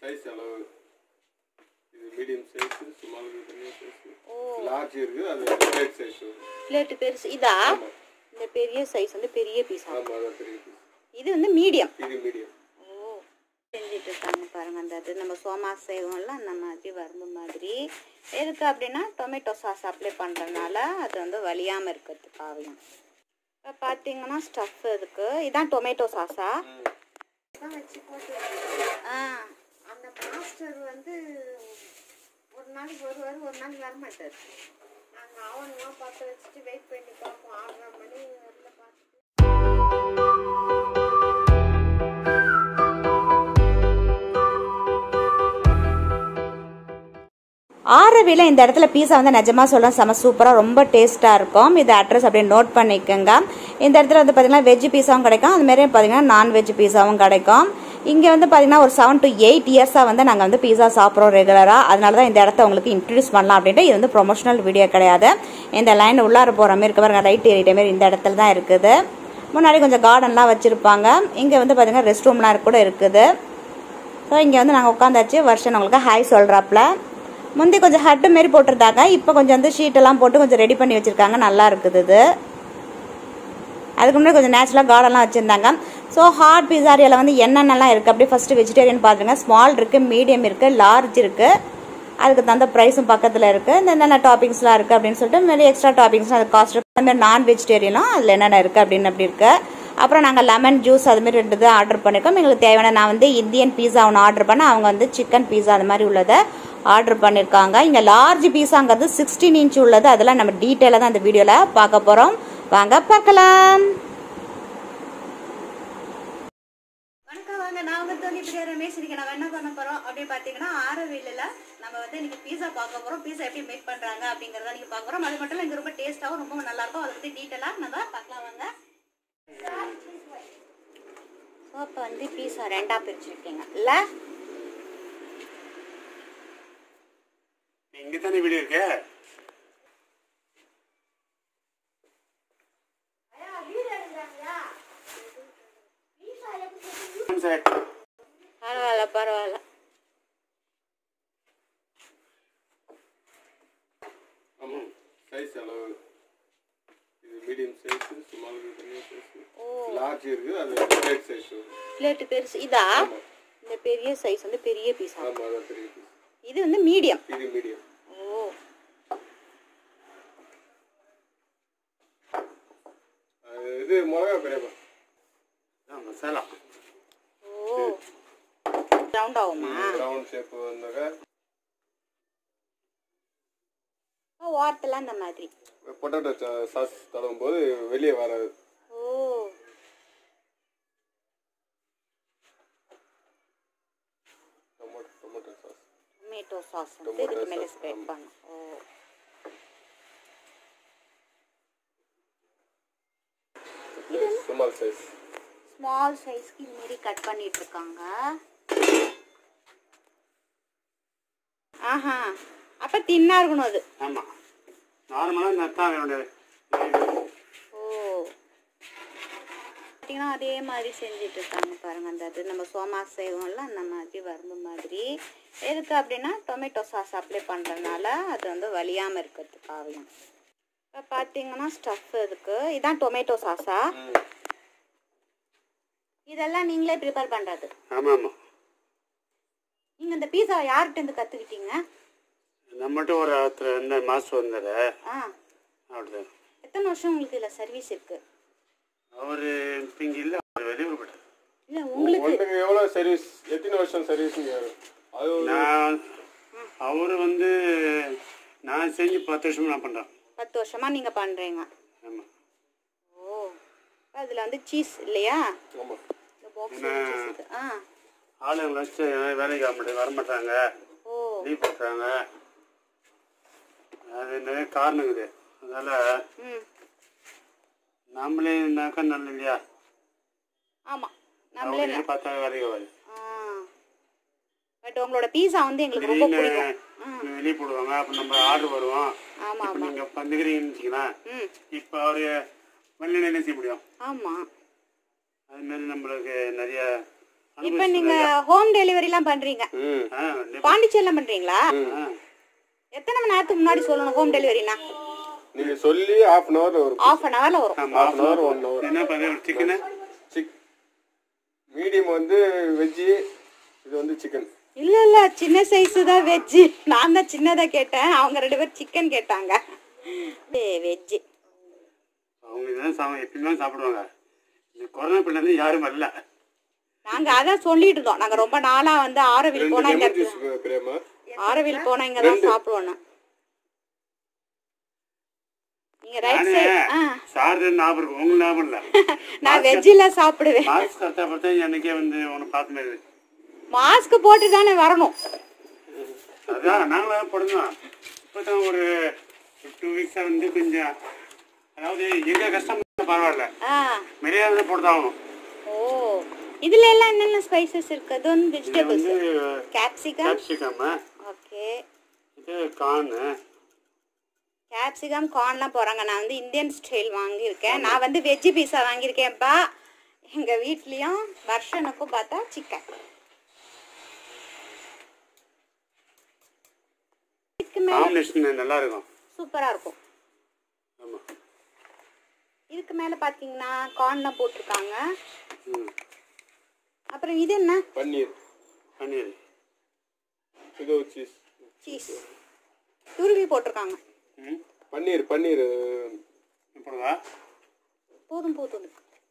Size அளவு இது medium size small தனியாக சைஸ் ஓ லார்ஜ் இருக்கு அது பிளேட் சைஸ் பிளேட்டு பெருசு இதா ஆமாம் இந்த பெரிய சைஸ் வந்து பெரிய பீஸா ஆமாம் அதான் பெரிய piece. இது வந்து மீடியம் இது மீடியம் ஓ செஞ்சுட்டு இருக்காங்க பாருங்க அந்த இது நம்ம சோமா செய்வோம்ல அந்த மாதிரி வரும்பு மாதிரி எதுக்கு அப்படின்னா டொமேட்டோ சாஸ் அப்ளை பண்ணுறதுனால அது வந்து வலியாமல் இருக்கிறதுக்காகவும் இப்போ பார்த்தீங்கன்னா ஸ்டஃப் இதுக்கு இதான் டொமேட்டோ சாஸா வச்சு போட்டு ஆ அந்த மாஸ்டர் வந்து ஒரு நாளைக்கு வருவார் ஒரு நாளைக்கு வரமாட்டார் நாங்கள் அவனுங்களாம் பற்ற வச்சுட்டு வெயிட் பண்ணி பார்ப்போம் ஆறரை மணி வரல பார்த்துட்டு ஆரவியில் இந்த இடத்துல பீஸா வந்து நிஜமாக சொல்ல செம சூப்பராக ரொம்ப டேஸ்ட்டாக இருக்கும் இது அட்ரஸ் அப்படியே நோட் பண்ணிக்கோங்க இந்த இடத்துல வந்து பார்த்தீங்கன்னா வெஜ் பீஸாவும் கிடைக்கும் அது மாதிரி பார்த்தீங்கன்னா நான்வெஜ் பீஸாவும் கிடைக்கும் இங்கே வந்து பார்த்தீங்கன்னா ஒரு செவன் டு எயிட் இயர்ஸாக வந்து நாங்கள் வந்து பீஸா சாப்பிட்றோம் ரெகுலராக அதனால தான் இந்த இடத்த உங்களுக்கு இன்ட்ரடியூஸ் பண்ணலாம் அப்படின்ட்டு இது வந்து ப்ரொமோஷனல் வீடியோ கிடையாது இந்த லைன் உள்ளார போகிற மாதிரி இருக்க பாருங்க ரைட் ஏறிட்ட மாதிரி இந்த இடத்துல தான் இருக்குது முன்னாடி கொஞ்சம் கார்டன்லாம் வச்சுருப்பாங்க இங்கே வந்து பார்த்தீங்கன்னா ரெஸ்ட் ரூம்லாம் கூட இருக்குது ஸோ இங்கே வந்து நாங்கள் உட்காந்தாச்சு வருஷன் உங்களுக்கு ஹாய் சொல்கிறாப்புல முந்தி கொஞ்சம் ஹட்டு மாரி போட்டிருந்தாங்க இப்போ கொஞ்சம் வந்து ஷீட்டெல்லாம் போட்டு கொஞ்சம் ரெடி பண்ணி வச்சுருக்காங்க நல்லா இருக்குது இது அதுக்கு முன்னாடி கொஞ்சம் நேச்சுரலாக கார்டன்லாம் வச்சுருந்தாங்க ஸோ ஹாட் பிஸாரியில் வந்து என்னென்னலாம் இருக்குது அப்படியே ஃபஸ்ட்டு வெஜிடேரியன் பார்த்துருங்க ஸ்மால் இருக்குது மீடியம் இருக்குது லார்ஜ் இருக்குது அதுக்கு தகுந்த ப்ரைஸும் பக்கத்தில் இருக்குது இந்த என்னென்ன டாப்பிங்ஸ்லாம் இருக்குது அப்படின்னு சொல்லிட்டு மாதிரி எக்ஸ்ட்ரா டாப்பிங்ஸ் அது காஸ்ட் இருக்குது அதுமாதிரி நான் வெஜிடேரியனும் அதில் என்னென்ன இருக்குது அப்படின்னு அப்படி இருக்குது அப்புறம் நாங்கள் லெமன் ஜூஸ் அதுமாரி ரெண்டு இது ஆர்டர் பண்ணியிருக்கோம் எங்களுக்கு தேவையான நான் வந்து இந்தியன் பீஸா ஒன்று ஆர்டர் பண்ணேன் அவங்க வந்து சிக்கன் பீஸா அது மாதிரி உள்ளதை ஆர்டர் பண்ணியிருக்காங்க இங்கே லார்ஜ் பீஸாங்கிறது சிக்ஸ்டீன் இன்ச் உள்ளது அதெல்லாம் நம்ம டீட்டெயிலாக தான் இந்த வீடியோவில் பார்க்க போகிறோம் வாங்க பார்க்கலாம் வணக்கம் வாங்க நான் உங்க தோனி பிரியா ரமேஷ் இன்னைக்கு நம்ம என்ன பண்ண போறோம் அப்படின்னு பாத்தீங்கன்னா ஆரவில்ல நம்ம வந்து இன்னைக்கு பீஸா பார்க்க போறோம் பீஸா எப்படி மேக் பண்றாங்க அப்படிங்கறத நீங்க பார்க்க போறோம் அது மட்டும் இல்ல இங்க ரொம்ப டேஸ்டாவும் ரொம்ப நல்லா இருக்கும் அதை பத்தி டீட்டெயிலா நம்ம பார்க்கலாம் வாங்க ஸோ இப்போ வந்து பீஸா ரெண்டா பிரிச்சிருக்கீங்க இல்ல இங்க தானே வீடு இருக்கு சார் பரவாயில்ல பரவாயில்ல ஆமாம் சைஸ் அளவு இது மீடியம் சைஸ் ஸ்மால் தனியாக சைஸ் ஓ லார்ஜ் இருக்கு அது பிளேட் சைஸ் பிளேட் பெருசு இதா ஆமாம் இந்த பெரிய சைஸ் வந்து பெரிய பீஸா ஆமாம் அதான் பெரிய piece. இது வந்து மீடியம் இது மீடியம் ஓ இது மிளகா பெரியப்பா மசாலா ஓ ரவுண்ட் ஆகுமா ரவுண்ட் ஷேப் வந்தாக்கா வாட்டெல்லாம் இந்த மாதிரி பொட்டேட்டோ சாஸ் தடவும் போது வெளியே வராது ஓ tomato tomato sauce tomato sauce வந்து Tomato இதுக்கு மேலே sauce, ஸ்ப்ரெட் ஆமா. பண்ணும் ஓ ஸ்மால் சைஸ் ஸ்மால் சைஸ்க்கு இது மாரி கட் பண்ணிட்டு இருக்காங்க ஆஹா அப்ப தின்னா இருக்கணும் அது ஆமா நார்மலா நத்தான் என்னோட ஓ பார்த்தீங்கன்னா அதே மாதிரி செஞ்சுட்டு இருக்காங்க பாருங்க அந்த இது நம்ம சோமா செய்வோம்ல அந்த மாதிரி வரும்பு மாதிரி எதுக்கு அப்படின்னா டொமேட்டோ சாஸ் அப்ளை பண்ணுறதுனால அது வந்து வலியாமல் இருக்கிறதுக்காகவும் இப்போ பார்த்தீங்கன்னா ஸ்டஃப் இதுக்கு இதான் டொமேட்டோ சாஸா இதெல்லாம் நீங்களே ப்ரிப்பேர் பண்ணுறது ஆமா ஆமா நீங்கள் இந்த பீஸா யார்கிட்டேருந்து கற்றுக்கிட்டீங்க நம்மகிட்ட ஒரு ஒருத்தர் இந்த மாஸ்டர் வந்தாரு ஆ அப்படிதான் எத்தனை வருஷம் உங்களுக்கு இதில் சர்வீஸ் இருக்குது அவரு இப்ப இங்க இல்ல அவர் வெளியூர் போயிட்டார் இல்லை உங்களுக்கு உங்களுக்கு எவ்வளோ சர்வீஸ் எத்தனை வருஷம் சர்வீஸ் அது ஒரு நான் அவரு வந்து நான் செஞ்சு பத்து வருஷமா நான் பண்றேன் பத்து வருஷமாக நீங்கள் பண்ணுறீங்க ஆமா ஓ அதில் வந்து சீஸ் இல்லையா ஆமாம் இந்த பாக்ஸ் சீஸ் இது ஆ ஆளுங்களை வச்சு வேலைக்கு வர மாட்டேன் வர மாட்டாங்க ஓ லீவ் போட்டாங்க அது நிறைய காரணம் இருக்குது அதனால ம் நாமளே இருந்தாக்கா நல்ல இல்லையா ஆமாம் நம்மளே அவங்களே பார்த்தா வேலைக்கு ஆகாது ஆ பட் உங்களோட பீஸா வந்து எங்களுக்கு ரொம்ப பிடிக்கும் திடீர்னு வெளியே போடுவாங்க அப்போ நம்ம ஆர்டர் வருவோம் ஆமாம் இப்போ நீங்கள் வந்துக்கிறீங்கன்னு வச்சுக்கலாம் ம் இப்போ அவரு வெளியில் என்ன செய்ய முடியும் ஆமாம் அது மாதிரி நம்மளுக்கு நிறைய இப்போ நீங்க ஹோம் டெலிவரிலாம் பண்றீங்க ம் ஆ கண்டிப்பா. பாண்டிச்சேரிலாம் பண்றீங்களா ஆ. எத்தனை மணி நேரத்துக்கு முன்னாடி சொல்லணும் ஹோம் டெலிவரினா நீங்க சொல்லி ஹாஃப் அன் ஹவர் வரும் ஆஃப் அன் ஹவர்ல வரும் ஆமா, half an hour one hour என்ன பண்ண சிக்கனு சிக் மீடியம் வந்து வெஜ்ஜி இது வந்து சிக்கன் இல்ல இல்ல சின்ன சைஸ் தான் வெஜ் நான் தான் சின்னதா கேட்டேன் அவங்க ரெண்டு பேரும் சிக்கன் கேட்டாங்க வெஜ் அவங்க இதான் சாப்பிட எப்பயுமே சாப்பிடுவாங்க இந்த கொரோனா பிள்ளைந்து யாரும் வரல நாங்க அதான் சொல்லிட்டு இருந்தோம் நாங்க ரொம்ப நாளா வந்து ஆரோவில் ரெண்டு போனா இந்த லெமன் ஜூஸ் பிரேமா ஆரோவில் போனா இங்க தான் சாப்பிடுவோம் நான். நீங்க ரைட் நானே சைடு ஆ சார் ஞாபகம் இருக்கு உங்களுக்கு ஞாபகம் இல்ல நான் வெஜ்ஜில் சாப்பிடுவேன் மாஸ்க் கரெக்டாக பார்த்தா எனக்கே வந்து உன்னை பார்த்த மாதிரி இருக்கு. மாஸ்க் போட்டு தானே வரணும் அதான் நாங்களும் போடுந்தோம் இப்போ தான் ஒரு டூ வீக்ஸாக வந்து கொஞ்சம் அதாவது எங்கள் கஷ்டம் பரவாயில்ல ஆ மரியாதை போட்டுதாகணும் ஓ இதுல எல்லாம் என்னென்ன ஸ்பைசஸ் இருக்கு அது வந்து இது வெஜிடபிள்ஸ் வந்து கேப்சிகம் கேப்சிகம் ஓகே இது கார்னு கேப்சிகம் கார்ன்லாம் போகிறாங்க நான் வந்து இந்தியன் ஸ்டைல் வாங்கியிருக்கேன் நான் வந்து வெஜ்ஜி பீஸா வாங்கியிருக்கேன்ப்பா எங்கள் வீட்லேயும் வருஷனுக்கும் பார்த்தா சிக்கன் இதுக்கு மேலே காம்பினேஷன் நல்லா இருக்கும் சூப்பராக இருக்கும் ஆமாம் இதுக்கு மேலே பார்த்தீங்கன்னா கார்ன்லாம் போட்டிருக்காங்க ம் அப்புறம் இது என்ன பன்னீர் பன்னீர் இது சீஸ் சீஸ் துருவி போட்டிருக்காங்க ம் பன்னீர் பன்னீர் போடுவா போதும் போதும்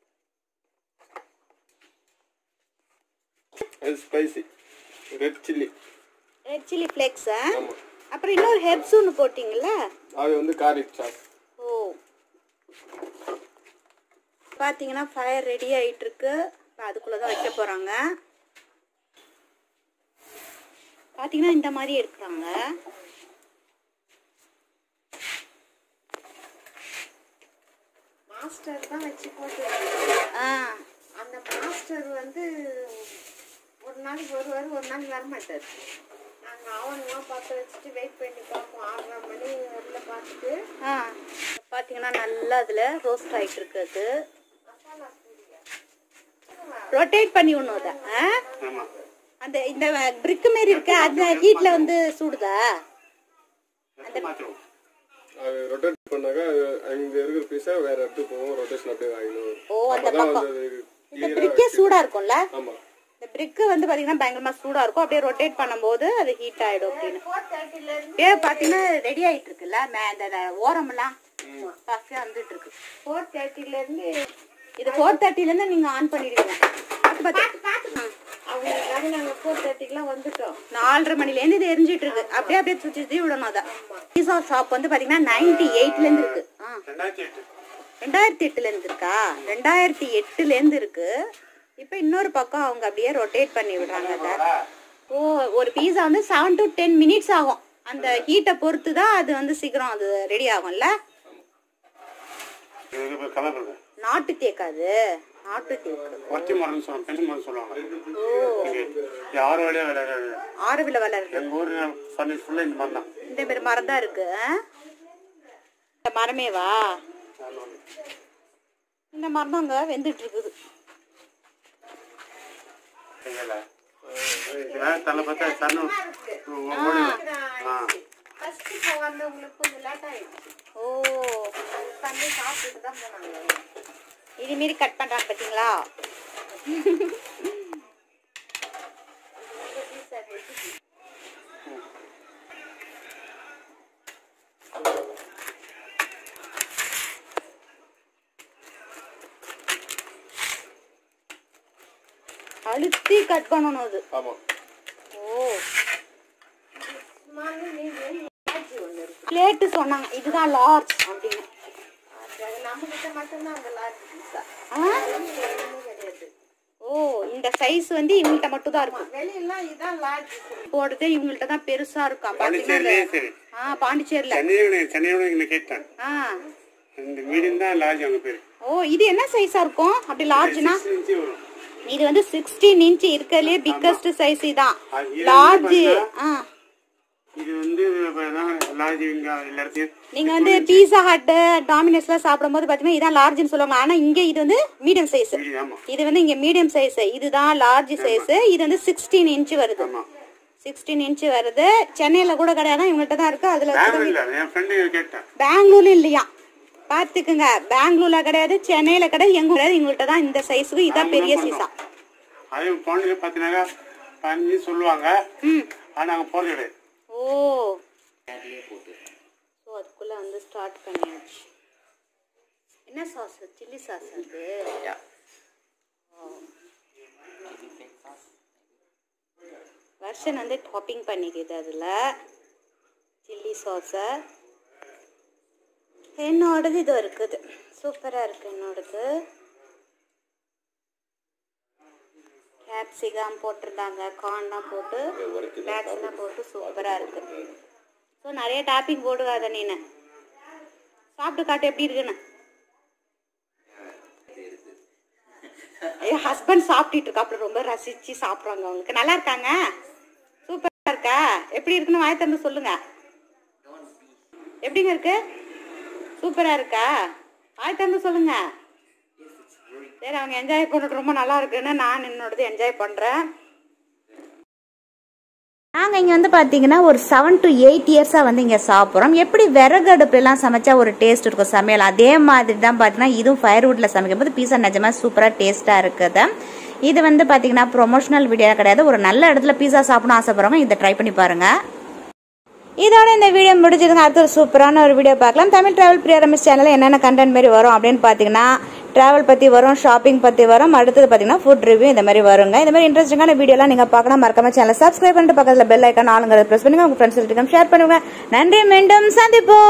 அது spicy red chilli red chilli flakes ஆமாம் அப்புறம் இன்னொரு ஹெர்ப்ஸ் ஒன்று போட்டிங்கல்ல அது வந்து கார்லிக் சாஸ் ஓ பார்த்தீங்கன்னா ஃபயர் ரெடி ஆயிட்டு இருக்கு இப்போ அதுக்குள்ளே தான் வைக்க போகிறாங்க பார்த்தீங்கன்னா இந்த மாதிரி எடுக்கிறாங்க மாஸ்டர் தான் வச்சு போட்டு ஆ அந்த மாஸ்டர் வந்து ஒரு நாளைக்கு வருவார் ஒரு நாளைக்கு வரமாட்டார் நாங்கள் அவனுமா பற்ற வச்சுட்டு வெயிட் பண்ணி பார்ப்போம் ஆறரை மணி வரல பார்த்துட்டு ஆ பார்த்தீங்கன்னா நல்லா அதில் ரோஸ்ட் ஆகிட்டு இருக்கு அது மசாலா பூரியா ரொட்டேட் பண்ணி விடணும் அதை ஆ ஆமாம் அந்த இந்த பிரிக்கு மாரி இருக்கு அந்த ஹீட்டில் வந்து சுடுதா மாற்றுவோம் அது ரொட்டேட் பண்ணாக்கா அது இங்க இருக்கிற பீஸா வேற இடத்துக்கு போகும் ரொட்டேஷன் அப்படியே ஆகணும் ஓ, அந்த அப்பதான் பக்கம். வந்து அது இந்த clear ஆ பிரிக்கே சூடாக இருக்கும்ல ஆமா இந்த பிரிக்கு வந்து பார்த்தீங்கன்னா பயங்கரமாக சூடாக இருக்கும் அப்படியே ரொட்டேட் பண்ணும்போது அது ஹீட் ஆகிடும் அப்படின்னு ஃபோர் தேர்ட்டிலேருந்து அப்படியே பார்த்தீங்கன்னா ரெடி ஆகிட்டு இருக்குல்ல மே அந்த ஓரமெல்லாம் பஃபியாக வந்துட்டு இருக்கு ஃபோர் தேர்ட்டிலேருந்து இது ஃபோர் தேர்ட்டிலேருந்து நீங்கள் ஆன் பண்ணிடுவீங்க பார்த்து பார்த்து அவங்களுக்காக நாங்கள் ஃபோர் தேர்ட்டிக்கெலாம் வந்துட்டோம் நாலரை மணிலேருந்து இது எரிஞ்சிட்டு இருக்கு அப்படியே அப்படியே சுற்றி சுற்றி விடணும் அதை பீஸா ஷாப் வந்து பார்த்தீங்கன்னா நைன்டி எயிட்லேருந்து இருக்கு ஆ ரெண்டாயிரத்தி எட்டு ரெண்டாயிரத்தி எட்டுலேருந்து இருக்கா ரெண்டாயிரத்தி எட்டுலேருந்து இருக்கு இப்போ இன்னொரு பக்கம் அவங்க அப்படியே ரொட்டேட் பண்ணி விடுறாங்க அதை ஓ ஒரு பீஸா வந்து செவன் டு டென் மினிட்ஸ் ஆகும் அந்த ஹீட்டை பொறுத்து தான் அது வந்து சீக்கிரம் அது ரெடி ஆகும்ல இது கலர் இருக்கு நாட்டு தேக்காது நாட்டு தேக்கு ஒத்தி மரம்னு சொல்லுவாங்க பெண் மரம் சொல்லுவாங்க இது ஆறு வழியாக விளையாடு ஆறுவில் வளருது எங்கள் ஊர் ஃபர்னிச் ஃபுல்லாக இந்த மரம் தான் இந்த மாதிரி மரம் தான் இருக்கு ஆ? இந்த மரமேவா இந்த மரம் தாங்க வெந்துட்டு இருக்குது கையில் இதெல்லாம் தலை பார்த்தா சன்னு ஆ ஃபஸ்ட்டு இப்போ வந்தவங்களுக்கு கொஞ்சம் லேட் ஆகிடுச்சு ஓ உட்காந்து சாப்பிட்டுட்டு தான் போனாங்க இது மாரி கட் பண்றாங்க பாத்தீங்களா அழுத்தி கட் பண்ணணும் அது ஆமா ஓ சும்மாவே நீங்கள் லாட்ஜி ஒன்று இருக்கு பிளேட்டு சொன்னாங்க இதுதான் லார்ஜ் அப்படின்னு அது நம்மக்கிட்ட மட்டும்தான் அந்த லாட்ஜி பீஸா ஆ? எதுவுமே கிடையாது ஓ இந்த சைஸ் வந்து இவங்கள்ட்ட மட்டும் தான் இருக்கும் வெளியெல்லாம் இதான் லாட்ஜி போடுறது இவங்கள்ட்ட தான் பெருசா இருக்கும் பாண்டிச்சேரிலே பாத்தீங்கன்னா சரி ஆ பாண்டிச்சேரியில சென்னையோட சென்னையோட இங்கே கேட்டேன் ஆ இந்த மீடியம் தான் லார்ஜ் அவங்க பேர் ஓ இது என்ன சைஸா இருக்கும் அப்படி லார்ஜ்னா சிக்ஸ் இன்ச்சு வரும் இது வந்து சிக்ஸ்டீன் இன்ச் இருக்கிறதுலே பிக்கஸ்ட் சைஸ் இதான் அது இது லார்ஜ் வந்து ஆ இது வந்து லார்ஜ் இங்க எல்லா இடத்தையும் நீங்க வந்து பீஸா ஹட் டாமினோஸ்லாம் சாப்பிடும்போது பாத்தீங்கன்னா இதான் லார்ஜ்னு சொல்லுவாங்க ஆனா இங்க இது வந்து மீடியம் சைஸ் இது ஆமா இது வந்து இங்க மீடியம் சைஸ் இதுதான் லார்ஜ் சைஸ் இது வந்து சிக்ஸ்டீன் இன்ச் வருது ஆமா சிக்ஸ்டீன் இன்ச் வருது சென்னையில கூட கிடையாது இவங்கள்ட்ட தான் இருக்கு அதுல பெங்களூர் இல்ல என் ஃப்ரெண்டு கேட்டேன் பெங்களூர்ல இல்லையா பாத்துக்குங்க பெங்களூர்ல கிடையாது சென்னையில கிடையாது எங்க கிடையாது இவங்கள்ட்ட தான் இந்த சைஸுக்கு இதான் பெரிய சைஸா அதே போனதுக்கு பார்த்தீங்கன்னாக்கா பதினஞ்சு சொல்லுவாங்க ம் ஆனா நாங்க போறது கிடையாது ஓ ஸோ அதுக்குள்ள வந்து ஸ்டார்ட் பண்ணியாச்சு என்ன சாஸ் சில்லி சாஸ் அது வெர்ஷன் வந்து டாப்பிங் பண்ணிக்குது அதில் சில்லி சாஸை என்னோடது இது இருக்குது சூப்பராக இருக்குது என்னோடது கேப்சிகம் போட்டிருந்தாங்க கார்ன்லாம் போட்டு பேக்ஸ்லாம் போட்டு சூப்பராக இருக்குது ஸோ நிறைய டாப்பிங் போடுவாத நீனு சாப்பிட்டு காட்டு எப்படி இருக்குன்னு என் ஹஸ்பண்ட் சாப்பிட்டுட்டு இருக்கா அப்படி ரொம்ப ரசிச்சு சாப்பிட்றாங்க அவங்களுக்கு நல்லா இருக்காங்க சூப்பரா இருக்கா எப்படி இருக்குன்னு வாய் திறந்து சொல்லுங்க எப்படிங்க இருக்கு சூப்பரா இருக்கா வாய் திறந்து சொல்லுங்க சரி அவங்க என்ஜாய் பண்ணிட்டு ரொம்ப நல்லா இருக்குன்னு நான் என்னோடது என்ஜாய் பண்றேன் நாங்கள் இங்கே வந்து பார்த்தீங்கன்னா ஒரு செவன் டு எயிட் இயர்ஸாக வந்து இங்கே சாப்பிட்றோம் எப்படி விறகு அடுப்புலாம் சமைச்சா ஒரு டேஸ்ட் இருக்கும் சமையல் அதே மாதிரி தான் பார்த்தீங்கன்னா இதுவும் ஃபயர்வுட்டில் சமைக்கும் போது பீஸா நிஜமாக சூப்பராக டேஸ்ட்டாக இருக்குது இது வந்து பார்த்தீங்கன்னா ப்ரொமோஷனல் வீடியோ கிடையாது ஒரு நல்ல இடத்துல பீஸா சாப்பிடணும் ஆசைப்படுறவங்க இதை ட்ரை பண்ணி பாருங்கள் இதோட இந்த வீடியோ முடிஞ்சதுங்க அடுத்த ஒரு சூப்பரான ஒரு வீடியோ பார்க்கலாம் தமிழ் டிராவல் பிரியா ரமேஷ் சேனலில் என்னென்ன கண்டென்ட் மாதிரி வரும் அப்படின்னு பார்த்தீங்கன்னா டிராவல் பற்றி வரும் ஷாப்பிங் பற்றி வரும் அடுத்தது பார்த்தீங்கன்னா ஃபுட் ரிவ்யூ இந்த மாதிரி வருங்க இந்த மாதிரி இன்ட்ரெஸ்டிங்கான வீடியோலாம் நீங்கள் பார்க்கலாம் மறக்காம சேனல் சப்ஸ்கிரைப் பண்ணிட்டு பக்கத்தில் பெல் ஐக்கான் ஆளுங்கிறத ப்ரெஸ் பண்ணுங்க உங்கள் ஃப்ரெண்ட்ஸ் ஷேர் பண்ணுங்க நன்றி மீண்டும் சந்திப்போம்